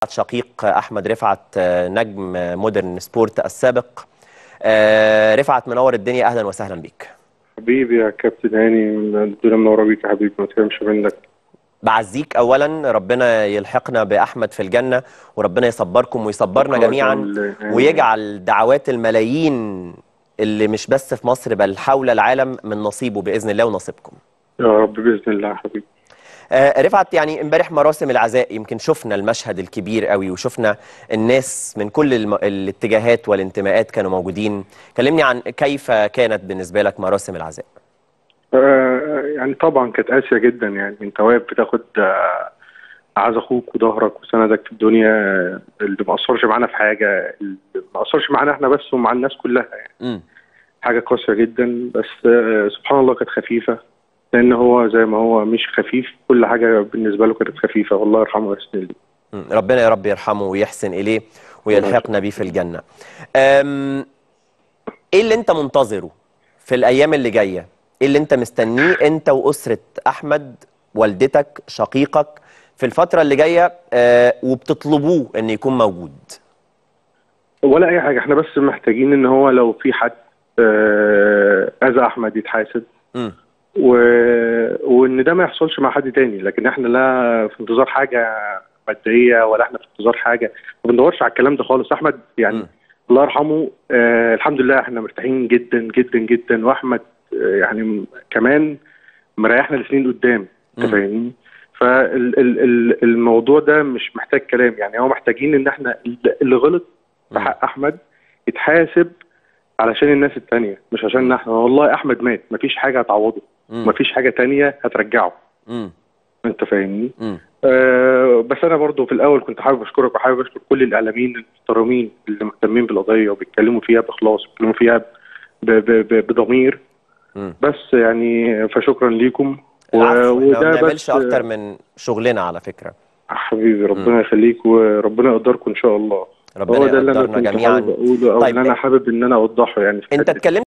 شقيق احمد رفعت آه، نجم مودرن سبورت السابق آه، رفعت منور الدنيا اهلا وسهلا بيك حبيبي يا كابتن هاني الدنيا منوره بيك يا حبيبي ما تفهمش منك بعزيك اولا ربنا يلحقنا باحمد في الجنه وربنا يصبركم ويصبرنا شكراً جميعا لله. ويجعل دعوات الملايين اللي مش بس في مصر بل حول العالم من نصيبه باذن الله ونصيبكم يا رب باذن الله يا حبيبي آه، رفعت يعني امبارح مراسم العزاء يمكن شفنا المشهد الكبير قوي وشفنا الناس من كل الم... الاتجاهات والانتماءات كانوا موجودين كلمني عن كيف كانت بالنسبة لك مراسم العزاء آه يعني طبعا كانت قاسيه جدا يعني انت واقف بتاخد آه عايز اخوك وظهرك وسندك في الدنيا آه، اللي ما اثرش معانا في حاجه اللي ما اثرش معانا احنا بس ومع الناس كلها يعني امم حاجه قاسيه جدا بس آه سبحان الله كانت خفيفه لان هو زي ما هو مش خفيف كل حاجه بالنسبه له كانت خفيفه والله يرحمه ويحسن اليه مم. ربنا يا رب يرحمه ويحسن إليه ويلحقنا بيه في الجنة أم... إيه اللي أنت منتظره في الأيام اللي جاية إيه اللي أنت مستنيه أنت وأسرة أحمد والدتك شقيقك في الفترة اللي جاية أه وبتطلبوه أن يكون موجود ولا اي حاجه احنا بس محتاجين ان هو لو في حد آه، اذى احمد يتحاسب مم. و... وان ده ما يحصلش مع حد تاني لكن احنا لا في انتظار حاجه ماديه ولا احنا في انتظار حاجه ما بندورش على الكلام ده خالص احمد يعني مم. الله يرحمه آه الحمد لله احنا مرتاحين جدا جدا جدا واحمد آه يعني م- كمان مريحنا لسنين قدام انت مم. فاهمني فالموضوع ده مش محتاج كلام يعني هو محتاجين ان احنا اللي- اللي غلط في مم. حق احمد يتحاسب علشان الناس التانية مش عشان احنا والله احمد مات مفيش حاجه هتعوضه مم. مفيش حاجه تانية هترجعه مم. انت فاهمني مم. أه بس انا برضو في الاول كنت حابب اشكرك وحابب اشكر كل الاعلاميين المحترمين اللي مهتمين بالقضيه وبيتكلموا فيها باخلاص وبيتكلموا فيها ب- ب- ب- بضمير مم. بس يعني فشكرا ليكم العفو، احنا ما بنعملش بس أكتر من شغلنا على فكرة حبيبي ربنا يخليك وربنا يقدركم ان شاء الله ربنا هو ده اللي انا يقدرنا كنت جميعا حابب اقوله او طيب، اللي انا حابب ان انا اوضحه يعني في أنت الحتة دي. اتكلمت